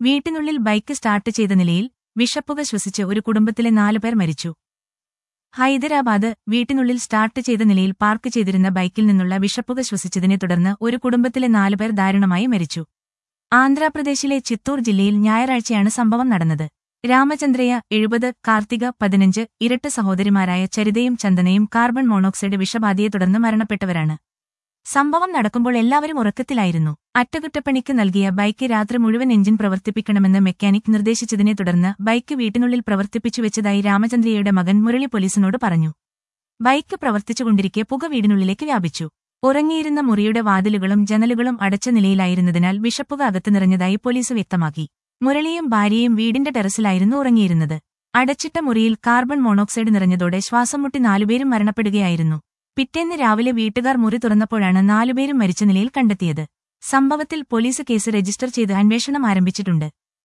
വീട്ടിനുള്ളിൽ bike start ചെയ്ത നിലയിൽ വിഷപ്പുക ശ്വസിച്ച് ഒരു കുടുംബത്തിലെ നാലുപേർ മരിച്ചു ഹൈദരാബാദ് വീട്ടിനുള്ളിൽ സ്റ്റാർട്ട് ചെയ്ത നിലയിൽ പാർക്ക് ചെയ്തിരുന്ന ബൈക്കിൽ നിന്നുള്ള വിഷപ്പുക ശ്വസിച്ചതിനെ തുടർന്ന് ഒരു കുടുംബത്തിലെ നാലുപേർ ദാരുണമായി മരിച്ചു ആന്ധ്രാപ്രദേശിലെ ചിത്തൂർ ജില്ലയിൽ ഞായറാഴ്ചയാണ് സംഭവം നടന്നത് രാമചന്ദ്രയ എഴുപത് കാർത്തിക പതിനഞ്ച് ഇരട്ട സഹോദരിമാരായ ചരിതയും ചന്ദനയും കാർബൺ മോണോക്സൈഡ് വിഷബാധയെ തുടർന്ന് മരണപ്പെട്ടവരാണ് സംഭവം നടക്കുമ്പോൾ എല്ലാവരും ഉറക്കത്തിലായിരുന്നു അറ്റകുറ്റപ്പണിക്ക് നൽകിയ ബൈക്ക് രാത്രി മുഴുവൻ എഞ്ചിൻ പ്രവർത്തിപ്പിക്കണമെന്ന് മെക്കാനിക് നിർദ്ദേശിച്ചതിനെ തുടർന്ന് ബൈക്ക് വീട്ടിനുള്ളിൽ പ്രവർത്തിപ്പിച്ചു വെച്ചതായി രാമചന്ദ്രയുടെ മകൻ മുരളി പോലീസിനോട് പറഞ്ഞു ബൈക്ക് പ്രവർത്തിച്ചുകൊണ്ടിരിക്കെ പുക വീടിനുള്ളിലേക്ക് വ്യാപിച്ചു ഉറങ്ങിയിരുന്ന മുറിയുടെ വാതിലുകളും ജനലുകളും അടച്ച നിലയിലായിരുന്നതിനാൽ വിഷപ്പുക അകത്ത് നിറഞ്ഞതായി പോലീസ് വ്യക്തമാക്കി മുരളിയും ഭാര്യയും വീടിന്റെ ടെറസിലായിരുന്നു ഉറങ്ങിയിരുന്നത് അടച്ചിട്ട മുറിയിൽ കാർബൺ മോണോക്സൈഡ് നിറഞ്ഞതോടെ ശ്വാസം മുട്ടി നാലുപേരും മരണപ്പെടുകയായിരുന്നു പിറ്റേന്ന് രാവിലെ വീട്ടുകാർ മുറി തുറന്നപ്പോഴാണ് നാലുപേരും മരിച്ച നിലയിൽ കണ്ടെത്തിയത് സംഭവത്തിൽ പോലീസ് കേസ് രജിസ്റ്റർ ചെയ്ത് അന്വേഷണം ആരംഭിച്ചിട്ടുണ്ട്